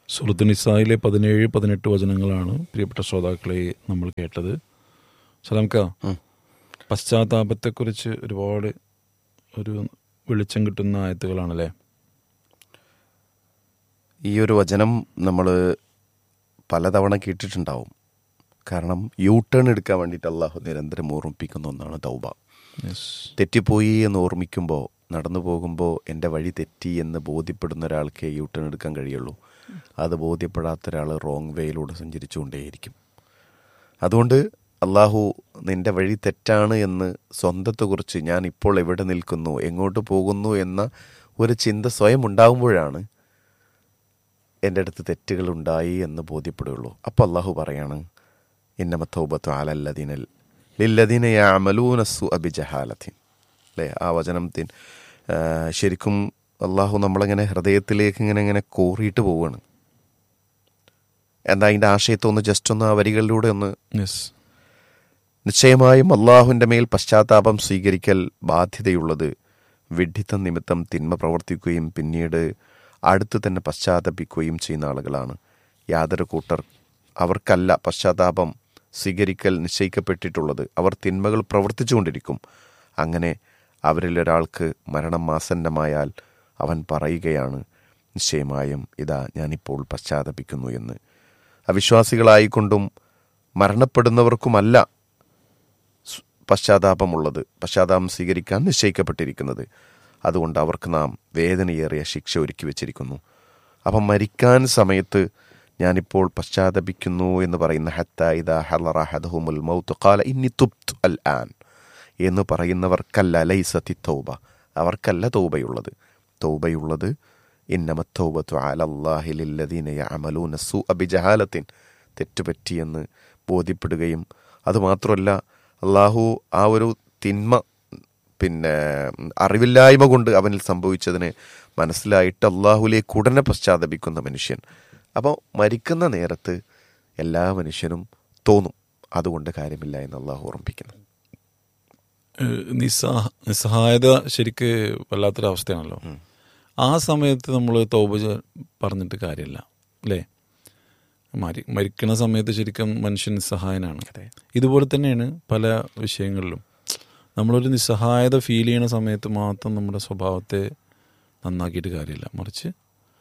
സുഹൃത്ത് നിസായിലെ പതിനേഴ് പതിനെട്ട് വചനങ്ങളാണ് പ്രിയപ്പെട്ട ശ്രോതാക്കളെ നമ്മൾ കേട്ടത് സലാംക്ക ഉം. പശ്ചാത്താപത്തെക്കുറിച്ച് ഒരുപാട് ഒരു വെളിച്ചം കിട്ടുന്ന ആയത്തുകളാണല്ലേ ഈ ഒരു വചനം നമ്മൾ പലതവണ കേട്ടിട്ടുണ്ടാവും കാരണം യൂ ടേൺ എടുക്കാൻ വേണ്ടിയിട്ട് അള്ളാഹു നിരന്തരം ഓർമ്മിപ്പിക്കുന്ന ഒന്നാണ് തൗബ യെസ് തെറ്റിപ്പോയി എന്ന് ഓർമ്മിക്കുമ്പോൾ നടന്നു പോകുമ്പോൾ എൻ്റെ വഴി തെറ്റി എന്ന് ബോധ്യപ്പെടുന്ന ഒരാൾക്ക് യൂ ടേൺ എടുക്കാൻ കഴിയുള്ളൂ അത് ബോധ്യപ്പെടാത്ത ഒരാൾ റോങ് വേയിലൂടെ സഞ്ചരിച്ചുകൊണ്ടേയിരിക്കും അതുകൊണ്ട് അള്ളാഹു നിന്റെ വഴി തെറ്റാണ് എന്ന് സ്വന്തത്തെക്കുറിച്ച് ഞാൻ ഇപ്പോൾ എവിടെ നിൽക്കുന്നു എങ്ങോട്ട് പോകുന്നു എന്ന ഒരു ചിന്ത സ്വയം ഉണ്ടാകുമ്പോഴാണ് എൻ്റെ അടുത്ത് തെറ്റുകൾ ഉണ്ടായി എന്ന് ബോധ്യപ്പെടുകയുള്ളൂ അപ്പോൾ അള്ളാഹു പറയാണ് ഇന്നമത്തൗബത്തു ആലല്ലദീനൽ ലില്ലദീന യാമലൂന സു അബിജഹാലത്തിൻ അല്ലേ ആ വചനത്തിൻ ആ, ശരിക്കും അള്ളാഹു നമ്മളിങ്ങനെ ഹൃദയത്തിലേക്ക് ഇങ്ങനെ ഇങ്ങനെ കോറിയിട്ട് പോവുകയാണ് എന്താ അതിൻ്റെ ആശയത്തെ ഒന്ന് ജസ്റ്റ് ഒന്ന് ആ വരികളിലൂടെ ഒന്ന് യെസ് നിശ്ചയമായും അള്ളാഹുവിൻ്റെ മേൽ പശ്ചാത്താപം സ്വീകരിക്കൽ ബാധ്യതയുള്ളത് വിഡ്ഢിത്തം നിമിത്തം തിന്മ പ്രവർത്തിക്കുകയും പിന്നീട് അടുത്ത് തന്നെ പശ്ചാത്തപിക്കുകയും ചെയ്യുന്ന ആളുകളാണ് യാതൊരു കൂട്ടർ അവർക്കല്ല പശ്ചാത്താപം സ്വീകരിക്കൽ നിശ്ചയിക്കപ്പെട്ടിട്ടുള്ളത് അവർ തിന്മകൾ പ്രവർത്തിച്ചുകൊണ്ടിരിക്കും അങ്ങനെ അവരിൽ ഒരാൾക്ക് മരണം ആസന്നമായാൽ അവൻ പറയുകയാണ് നിശ്ചയമായും ഇതാ ഞാനിപ്പോൾ പശ്ചാത്തപിക്കുന്നു എന്ന് അവിശ്വാസികളായിക്കൊണ്ടും മരണപ്പെടുന്നവർക്കുമല്ല സ് പശ്ചാത്താപമുള്ളത് പശ്ചാത്താപം സ്വീകരിക്കാൻ നിശ്ചയിക്കപ്പെട്ടിരിക്കുന്നത് അതുകൊണ്ട് അവർക്ക് നാം വേദനയേറിയ ശിക്ഷ ഒരുക്കി വച്ചിരിക്കുന്നു അപ്പം മരിക്കാൻ സമയത്ത് ഞാനിപ്പോൾ പശ്ചാത്തപിക്കുന്നു എന്ന് പറയുന്ന ഹത്ത ഇദ ഹലറ ഹദഹുമുൽ മൗത്ത് ഖാല ഇന്നി തുബ്തു അൽ ആൻ എന്ന് പറയുന്നവർക്കല്ല ലൈസത്തി തൗബ അവർക്കല്ല തൗബയുള്ളത് തൗബയുള്ളത് ഇന്നമ തൗബത്തു അലല്ലാഹി ലില്ലദീന യഅമലൂന സൂഅ ബിജഹാലത്തിൻ തെറ്റുപറ്റിയെന്ന് ബോധ്യപ്പെടുകയും അതുമാത്രമല്ല അള്ളാഹു ആ ഒരു തിന്മ പിന്നെ അറിവില്ലായ്മ കൊണ്ട് അവനിൽ സംഭവിച്ചതിന് മനസ്സിലായിട്ട് അള്ളാഹുലേക്ക് ഉടനെ പശ്ചാത്തപിക്കുന്ന മനുഷ്യൻ അപ്പോൾ മരിക്കുന്ന നേരത്ത് എല്ലാ മനുഷ്യനും തോന്നും അതുകൊണ്ട് കാര്യമില്ല എന്ന് അള്ളാഹു ഓർമ്മിപ്പിക്കുന്നു ഏഹ് നിസ്സഹ നിസ്സഹായത ശരിക്ക് വല്ലാത്തൊരവസ്ഥയാണല്ലോ ആ സമയത്ത് നമ്മൾ തോപ പറഞ്ഞിട്ട് കാര്യമില്ല അല്ലേ മരി മരിക്കുന്ന സമയത്ത് ശരിക്കും മനുഷ്യൻ നിസ്സഹായനാണ് ഇതുപോലെ തന്നെയാണ് പല വിഷയങ്ങളിലും നമ്മളൊരു നിസ്സഹായത ഫീൽ ചെയ്യുന്ന സമയത്ത് മാത്രം നമ്മുടെ സ്വഭാവത്തെ നന്നാക്കിയിട്ട് കാര്യമില്ല മറിച്ച്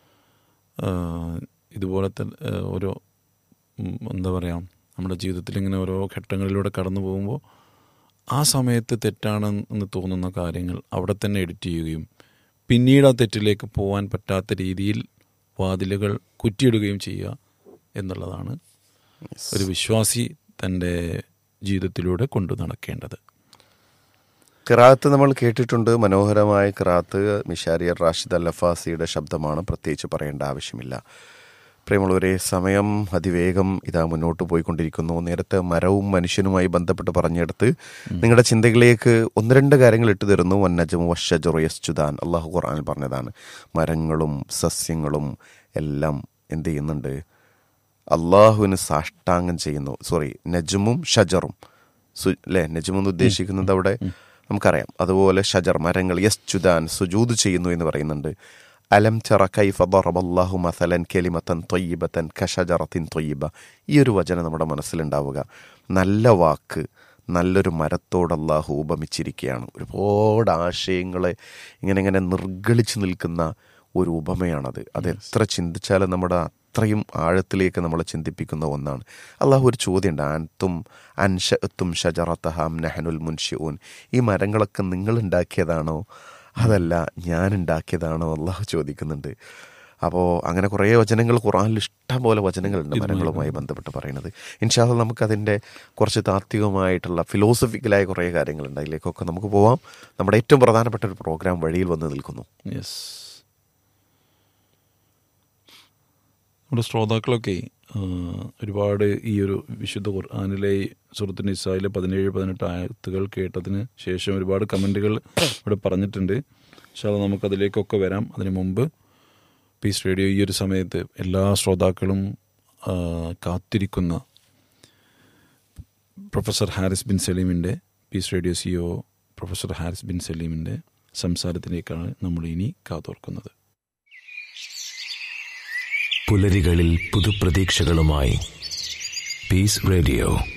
ആഹ് ഇതുപോലത്തെ ആഹ് ഓരോ ഉം, എന്താ പറയുക നമ്മുടെ ജീവിതത്തിൽ ഇങ്ങനെ ഓരോ ഘട്ടങ്ങളിലൂടെ കടന്നു പോകുമ്പോൾ ആ സമയത്ത് തെറ്റാണെന്ന് തോന്നുന്ന കാര്യങ്ങൾ അവിടെ തന്നെ എഡിറ്റ് ചെയ്യുകയും പിന്നീട് ആ തെറ്റിലേക്ക് പോകാൻ പറ്റാത്ത രീതിയിൽ വാതിലുകൾ കുറ്റിയിടുകയും ചെയ്യുക എന്നുള്ളതാണ് ഒരു വിശ്വാസി തൻ്റെ ജീവിതത്തിലൂടെ കൊണ്ടു നടക്കേണ്ടത് കിറാത്ത് നമ്മൾ കേട്ടിട്ടുണ്ട് മനോഹരമായ കിറാത്ത് മിഷാരിയർ റാഷിദ് അൽ അഫാസിയുടെ ശബ്ദമാണ് പ്രത്യേകിച്ച് പറയേണ്ട ആവശ്യമില്ല പ്രിയമുള്ളവരെ സമയം അതിവേഗം ഇതാ മുന്നോട്ട് പോയിക്കൊണ്ടിരിക്കുന്നു നേരത്തെ മരവും മനുഷ്യനുമായി ബന്ധപ്പെട്ട് പറഞ്ഞെടുത്ത് നിങ്ങളുടെ ചിന്തകളിലേക്ക് ഒന്ന് രണ്ട് കാര്യങ്ങൾ ഇട്ട് തരുന്നു വന്നജമു വഷജറു യസ്ചുദാൻ അള്ളാഹു ഖുർആനിൽ പറഞ്ഞതാണ് മരങ്ങളും സസ്യങ്ങളും എല്ലാം എന്ത് ചെയ്യുന്നുണ്ട് അള്ളാഹുവിന് സാഷ്ടാംഗം ചെയ്യുന്നു സോറി നജുമും ഷജറും സു അല്ലേ നജും എന്ന് ഉദ്ദേശിക്കുന്നത് അവിടെ നമുക്കറിയാം അതുപോലെ ഷജർ മരങ്ങൾ യസ്ചുദാൻ സുജൂദ് ചെയ്യുന്നു എന്ന് പറയുന്നുണ്ട് അലം ചറ കൈഫ ദറബല്ലാഹു മസലൻ കെലിമത്തൻ തൊയ്യബത്തൻ കഷജറത്തിൻ തൊയ്യബ ഈ ഒരു വചനം നമ്മുടെ മനസ്സിലുണ്ടാവുക നല്ല വാക്ക് നല്ലൊരു മരത്തോട് അള്ളാഹു ഉപമിച്ചിരിക്കുകയാണ് ഒരുപാട് ആശയങ്ങളെ ഇങ്ങനെ ഇങ്ങനെ നിർഗളിച്ച് നിൽക്കുന്ന ഒരു ഉപമയാണത് അത് എത്ര ചിന്തിച്ചാലും നമ്മുടെ അത്രയും ആഴത്തിലേക്ക് നമ്മളെ ചിന്തിപ്പിക്കുന്ന ഒന്നാണ് അള്ളാഹു ഒരു ചോദ്യമുണ്ട് അൻതും അൻഷത്തും ഷജറത്തഹാം നഹനുൽ മുൻഷിഊൻ ഈ മരങ്ങളൊക്കെ നിങ്ങൾ ഉണ്ടാക്കിയതാണോ അതല്ല ഞാൻ ഉണ്ടാക്കിയതാണോ അള്ളാഹു ചോദിക്കുന്നുണ്ട് അപ്പോൾ അങ്ങനെ കുറേ വചനങ്ങൾ ഖുറാനിൽ ഇഷ്ടം പോലെ വചനങ്ങളുണ്ട് മരങ്ങളുമായി ബന്ധപ്പെട്ട് പറയുന്നത് ഇൻഷാല്ല നമുക്കതിൻ്റെ കുറച്ച് താത്വികമായിട്ടുള്ള ഫിലോസഫിക്കലായ കുറേ കാര്യങ്ങളുണ്ട് അതിലേക്കൊക്കെ നമുക്ക് പോവാം നമ്മുടെ ഏറ്റവും പ്രധാനപ്പെട്ട ഒരു പ്രോഗ്രാം വഴിയിൽ വന്ന് നിൽക്കുന്നു യെസ് നമ്മുടെ ശ്രോതാക്കളൊക്കെ ആ, ഒരുപാട് ഈ ഒരു വിശുദ്ധ ഖുർആാനിലെ സുഹൃത്തു നിസായിലെ പതിനേഴ് പതിനെട്ട് ആയത്തുകൾ കേട്ടതിന് ശേഷം ഒരുപാട് കമൻറ്റുകൾ ഇവിടെ പറഞ്ഞിട്ടുണ്ട് പക്ഷേ അത് നമുക്കതിലേക്കൊക്കെ വരാം അതിനു മുമ്പ് പീസ് റേഡിയോ ഈ ഒരു സമയത്ത് എല്ലാ ശ്രോതാക്കളും ആ, കാത്തിരിക്കുന്ന പ്രൊഫസർ ഹാരിസ് ബിൻ സലീമിൻ്റെ പീസ് റേഡിയോ സിഒ പ്രൊഫസർ ഹാരിസ് ബിൻ സലീമിൻ്റെ സംസാരത്തിലേക്കാണ് നമ്മൾ ഇനി കാതോർക്കുന്നത് പുലരികളിൽ പുതുപ്രതീക്ഷകളുമായി പീസ് റേഡിയോ